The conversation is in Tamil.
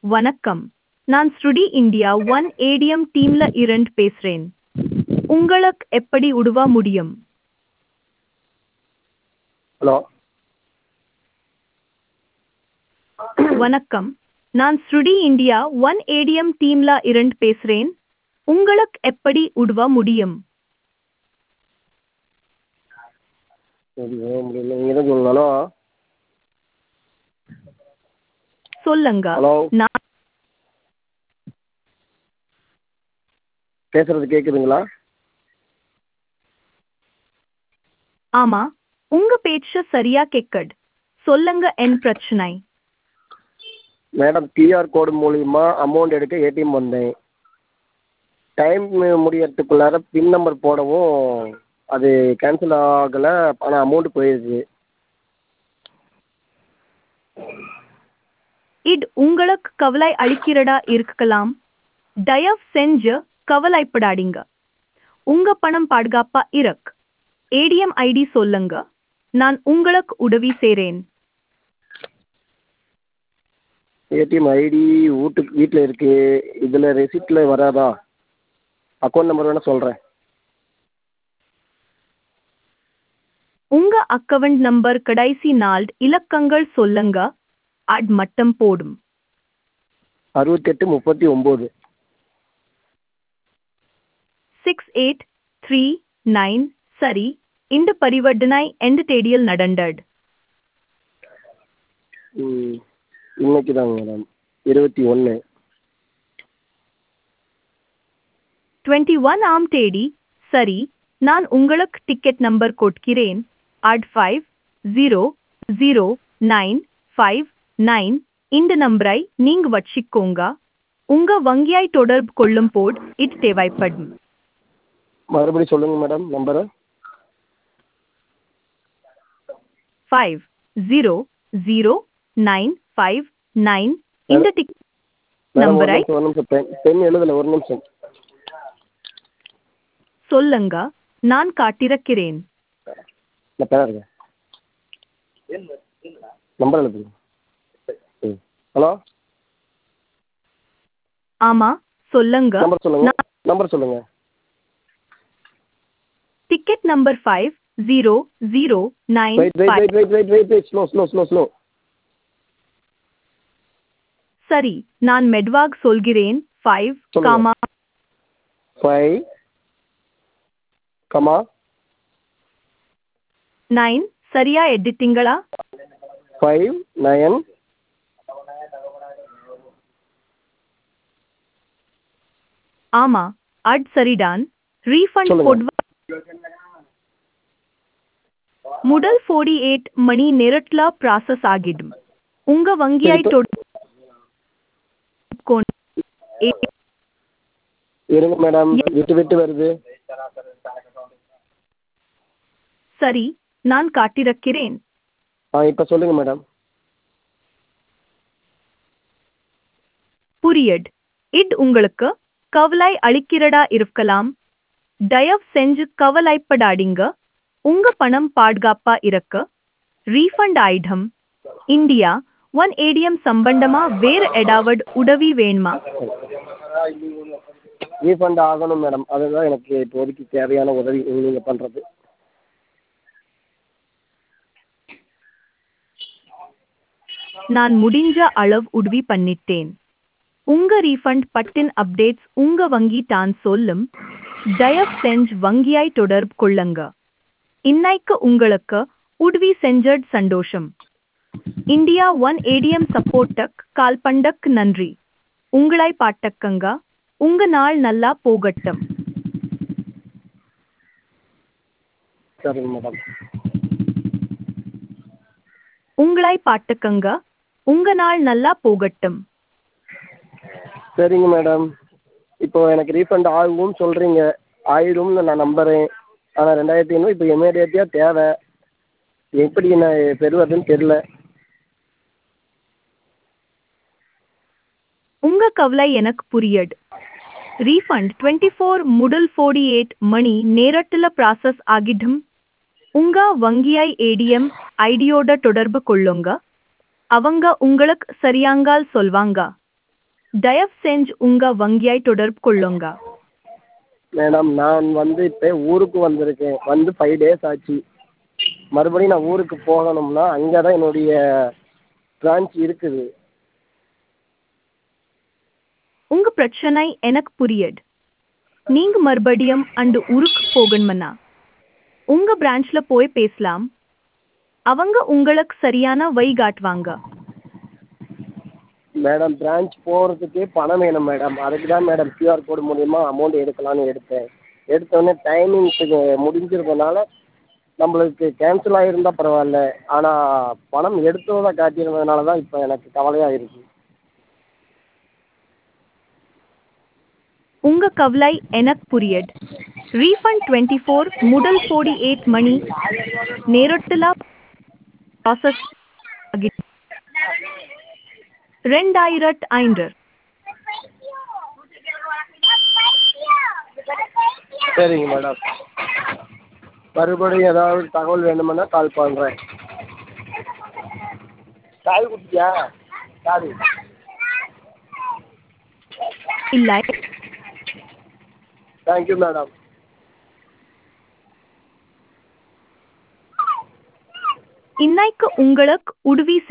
வணக்கம் நான் ஸ்ருடி இந்தியா ஒன் ஏடிஎம் டீம்ல இருந்து பேசுறேன் உங்களுக்கு எப்படி உதவ முடியும் ஹலோ வணக்கம் நான் ஸ்ருடி இந்தியா ஒன் ஏடிஎம் டீம்ல இருந்து பேசுறேன் உங்களுக்கு எப்படி உதவ முடியும் சரி வேற முடியல நீங்கள் தான் சொல்லணும் ஹலோ சொல்லுங்க ஹலோ நான் பேசுறது கேட்குதுங்களா ஆமா உங்க பேச்சு சரியா கேக்கட் சொல்லுங்க என் பிரச்சனை மேடம் கியூஆர் கோடு மூலிமா அமௌண்ட் எடுக்க ஏடிஎம் வந்தேன் டைம் முடியறதுக்குள்ளார பின் நம்பர் போடவும் அது கேன்சல் ஆகலை ஆனால் அமௌண்ட் போயிடுச்சு இது உங்களுக்கு கவலை அளிக்கிறதா இருக்கலாம் தயவு செஞ்சு கவலைப்படாதீங்க உங்க பணம் பாதுகாப்பா இருக்கு ஏடிஎம் ஐடி சொல்லுங்க நான் உங்களுக்கு உதவி செய்றேன் ஏடிஎம் ஐடி வீட்டுக்கு வீட்டில் இருக்குது இதில் ரெசிப்டில் வராதா அக்கௌண்ட் நம்பர் வேணால் சொல்கிறேன் உங்க அக்கவுண்ட் நம்பர் கடைசி நாள் இலக்கங்கள் சொல்லுங்க அது மட்டும் போடும் அறுபத்தெட்டு முப்பத்தி ஒம்பது சிக்ஸ் எயிட் த்ரீ நைன் சரி இந்த பரிவர்த்தனை எந்த தேதியில் நடந்தது ம் இன்னைக்கு தாங்க மேடம் இருபத்தி ஒன்று டுவெண்ட்டி ஒன் ஆம் தேதி சரி நான் உங்களுக்கு டிக்கெட் நம்பர் கொடுக்கிறேன் at five zero zero nine five nine இந்த நம்பரை நீங்க வச்சுக்கோங்க உங்க வங்கியாய் தொடர்பு கொள்ளும் போது இது தேவைப்படும் மறுபடியும் சொல்லுங்கள் மேடம் நம்பரை five zero zero nine five nine இந்த டிக் மேடம் ஒரு நம்பரை நிமிஷம் ஒரு நிமிஷம் பென் பென் எழுதலை ஒரு நிமிஷம் சொல்லுங்க நான் காட்டிருக்கிறேன் நான் பேர் இருக்கேன் நம்பர் எழுதுங்க ம் ஹலோ ஆமா சொல்லுங்க நம்பர் சொல்லுங்க நான் நம்பர் சொல்லுங்க ticket number five zero zero nine wait wait five wait wait wait wait slow slow slow slow சரி நான் மெட்வாக் சொல்கிறேன் ஃபைவ் சொல்லுங்க. காமா ஃபைவ் கமா நைன் சரியா எடிட்டிங்களா ஃபைவ் நயன் ஆமா அட் சரிதான் ரீஃபண்ட் சொல்லுங்க. போடுவா முதல் ஃபோர்டி எயிட் மணி நேரத்துல ப்ராசஸ் ஆகிடும் உங்க வங்கியாய் சரி, தொடர்பு கொண்டு ஏ- இருங்க மேடம் விட்டு விட்டு வருது சரி நான் காட்டிருக்கிறேன் ஆ இப்போ சொல்லுங்க மேடம் புரியட் இட் உங்களுக்கு கவலை அளிக்கிறதா இருக்கலாம் தயவு செஞ்சு கவலைப்படாதீங்க உங்க பணம் பாதுகாப்பா இருக்க ரீஃபண்ட் ஆயிடும் இந்தியா ஒன் ஏடிஎம் சம்பந்தமா வேற ஏதாவது உதவி வேணுமா ரீஃபண்ட் ஆகணும் மேடம் அதுதான் எனக்கு இப்போதைக்கு தேவையான உதவி நீங்கள் பண்ணுறது நான் முடிஞ்ச அளவு உதவி பண்ணிட்டேன் உங்க ரீஃபண்ட் பட்டின் அப்டேட்ஸ் உங்க வங்கி தான் சொல்லும் தயவு செஞ்சு வங்கியாய் தொடர்பு கொள்ளுங்க இன்னைக்கு உங்களுக்கு உதவி செஞ்சட் சந்தோஷம் இந்தியா ஒன் ஏடிஎம் சப்போர்ட்டக் கால்பண்டக் நன்றி உங்களை பாட்டக்கங்க உங்க நாள் நல்லா போகட்டும் சரிங்க மேடம் உங்களை பாட்டுக்கங்க உங்க நாள் நல்லா போகட்டும் சரிங்க மேடம் இப்போ எனக்கு ரீஃபண்ட் ஆகும்னு சொல்கிறீங்க ஆயிடும்னு நான் நம்புகிறேன் ஆனால் ரெண்டாயிரத்தி ஐநூறு இப்போ இமீடியட்டாக தேவை எப்படி நான் பெறுவதுன்னு தெரில உங்க கவலை எனக்கு புரியட் ரீஃபண்ட் டுவெண்ட்டி ஃபோர் முதல் ஃபோர்டி எயிட் மணி நேரத்துல ப்ராசஸ் ஆகிடும் உங்க வங்கியாய் ஏடிஎம் ஐடியோட தொடர்பு கொள்ளுங்க அவங்க உங்களுக்கு சரியாங்கால் சொல்வாங்க தயவு செஞ்சு உங்க வங்கியாய் தொடர்பு கொள்ளுங்க மேடம் நான் வந்து இப்போ ஊருக்கு வந்திருக்கேன் வந்து ஃபைவ் டேஸ் ஆச்சு மறுபடியும் நான் ஊருக்கு போகணும்னா அங்கே தான் என்னுடைய பிரான்ச் இருக்குது உங்க பிரச்சனை எனக்கு புரியுது நீங்க மறுபடியும் அந்த ஊருக்கு போகணும்னா உங்க பிரான்ச்ல போய் பேசலாம் அவங்க உங்களுக்கு சரியான வழி காட்டுவாங்க மேடம் பிரான்ச் போகிறதுக்கு பணம் வேணும் மேடம் அதுக்கு தான் மேடம் கியூஆர் கோடு மூலிமா அமௌண்ட் எடுக்கலான்னு எடுத்தேன் எடுத்தோடனே டைமிங்ஸுக்கு முடிஞ்சிருக்கனால நம்மளுக்கு கேன்சல் ஆகியிருந்தா பரவாயில்ல ஆனால் பணம் எடுத்ததை காட்டியிருந்ததுனால தான் இப்போ எனக்கு கவலையாக இருக்குது உங்க கவலை எனக்கு புரியுது ரீஃபண்ட் டுவெண்ட்டி ஃபோர் முதல் ஃபோர்டி எயிட் மணி நேரத்தில் ப்ராசஸ் ஆகிட்டு ரெண்டாயிரத்து ஐந்து சரிங்க மேடம் மறுபடியும் ஏதாவது தகவல் வேணுமுன்னா கால் பண்ணுறேன் கால் குடிச்சியா சாரி இல்லை தேங்க்யூ மேடம் இன்னைக்கு உங்களுக்கு உதவி